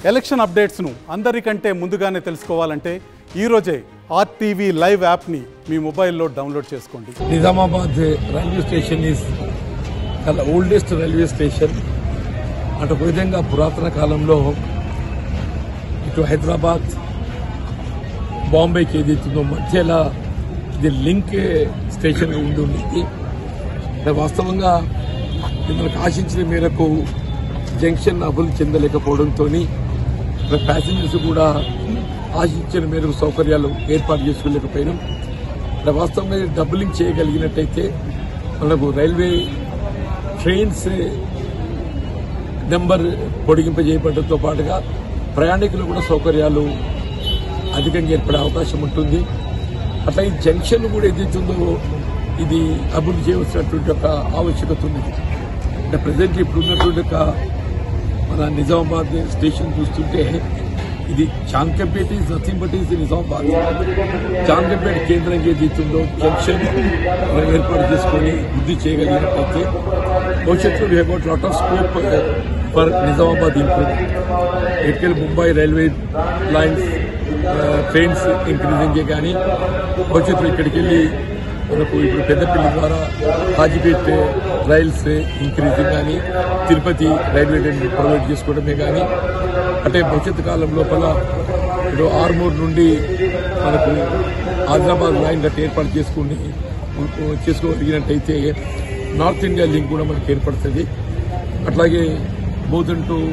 election అప్డేట్స్ను అందరికంటే ముందుగానే తెలుసుకోవాలంటే ఈరోజే ఆర్టీవీ లైవ్ యాప్ని మీ మొబైల్లో డౌన్లోడ్ చేసుకోండి నిజామాబాద్ రైల్వే స్టేషన్ ఈజ్ చాలా ఓల్డెస్ట్ రైల్వే స్టేషన్ అంటే ఒక విధంగా పురాతన కాలంలో ఇటు హైదరాబాద్ బాంబేకి ఏదైతుందో మధ్యలో ఇది లింక్ స్టేషన్ ఉండి ఉండేది అంటే వాస్తవంగా ఇది మనకు ఆశించిన మేరకు జంక్షన్ అభివృద్ధి చెందలేకపోవడంతో ప్యాసింజర్స్ కూడా ఆశించిన మేరకు సౌకర్యాలు ఏర్పాటు చేసుకోలేకపోయినాం అంటే వాస్తవంగా ఇది డబులింగ్ చేయగలిగినట్టయితే మనకు రైల్వే ట్రైన్స్ నెంబర్ పొడిగింపజేయబడటంతో పాటుగా ప్రయాణికులు కూడా సౌకర్యాలు అధికంగా ఏర్పడే అవకాశం ఉంటుంది అట్లా ఈ జంక్షన్ కూడా ఏదైతుందో ఇది అభివృద్ధి చేయవలసినటువంటి ఒక ఆవశ్యకత ఉంది అంటే ప్రజెంట్ ఇప్పుడు ఉన్నటువంటి ఒక మన నిజామాబాద్ స్టేషన్ చూస్తుంటే ఇది చాంకంపేట is nothing but is Nizamabad చాంకంపేట కేంద్రంగా ఏదైతుందో జంక్షన్ మనం ఏర్పాటు చేసుకొని వృద్ధి చేయగలిగినట్లయితే భవిష్యత్తులో we have lot of scope for Nizamabad improvement ఎక్కడికి Mumbai railway lines trains increasing కానీ భవిష్యత్తులో ఇక్కడికి వెళ్ళి మనకు ఇప్పుడు పెద్దపల్లి ద్వారా హాజీపేట్ రైల్స్ ఇంక్రీజింగ్ కానీ తిరుపతి రైల్వే లైన్ ప్రొవైడ్ చేసుకోవడమే కానీ అంటే భవిష్యత్తు కాలం లోపల ఇప్పుడు ఆర్మూర్ నుండి మనకు ఆదిలాబాద్ లైన్ గట్ట ఏర్పాటు చేసుకుని చేసుకోగలిగినట్టయితే నార్త్ ఇండియా లింక్ కూడా మనకు ఏర్పడుతుంది అట్లాగే బోధన్ టు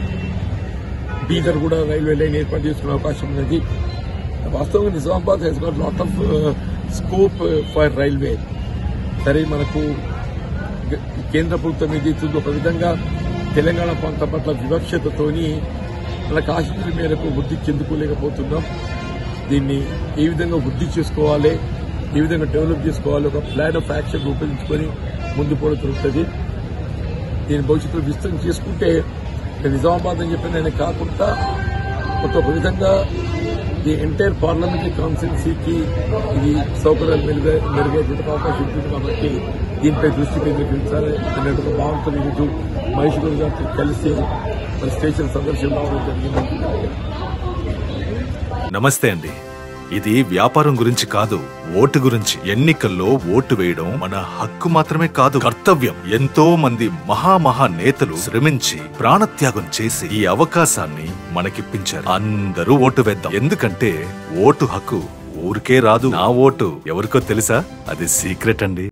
బీదర్ కూడా రైల్వే లైన్ ఏర్పాటు చేసుకునే అవకాశం ఉన్నది వాస్తవంగా Nizamabad has got lot of scope for railway సరే మనకు గ- కేంద్ర ప్రభుత్వం ఏదైతుందో ఒక విధంగా తెలంగాణ ప్రాంతం పట్ల వివక్షతతోని మనకు ఆశించిన మేరకు వృద్ధి చెందుకోలేకపోతున్నాం దీన్ని ఏ విధంగా వృద్ధి చేసుకోవాలి ఏ విధంగా డెవలప్ చేసుకోవాలి ఒక ప్లాన్ ఆఫ్ యాక్షన్ రూపొందించుకొని ముందు పోవడం జరుగుతుంది దీని భవిష్యత్తులో విస్తరణ చేసుకుంటే ఇక నిజామాబాద్ అని చెప్పిన ఆయన కాకుండా ఒక ఒక విధంగా ఈ ఎంటైర్ పార్లమెంటరీ కాన్స్టిట్యున్సీకి ఇది సౌకర్యాలు మెరుగై మెరుగైన అవకాశం ఉంటుంది కాబట్టి దీనిపై దృష్టి కేంద్రీకరించాలి అన్నట్టు ఒక బాగుంటుంది ఈరోజు మహేష్ గౌడ్ గారితో కలిసి మన స్టేషన్ సందర్శించడం జరిగింది నమస్తే అండి ఇది వ్యాపారం గురించి కాదు ఓటు గురించి ఎన్నికల్లో ఓటు వేయడం మన హక్కు మాత్రమే కాదు కర్తవ్యం ఎంతో మంది మహామహా నేతలు శ్రమించి ప్రాణత్యాగం చేసి ఈ అవకాశాన్ని మనకిప్పించారు అందరూ ఓటు వేద్దాం ఎందుకంటే ఓటు హక్కు ఊరికే రాదు నా ఓటు ఎవరికో తెలుసా అది సీక్రెట్ అండి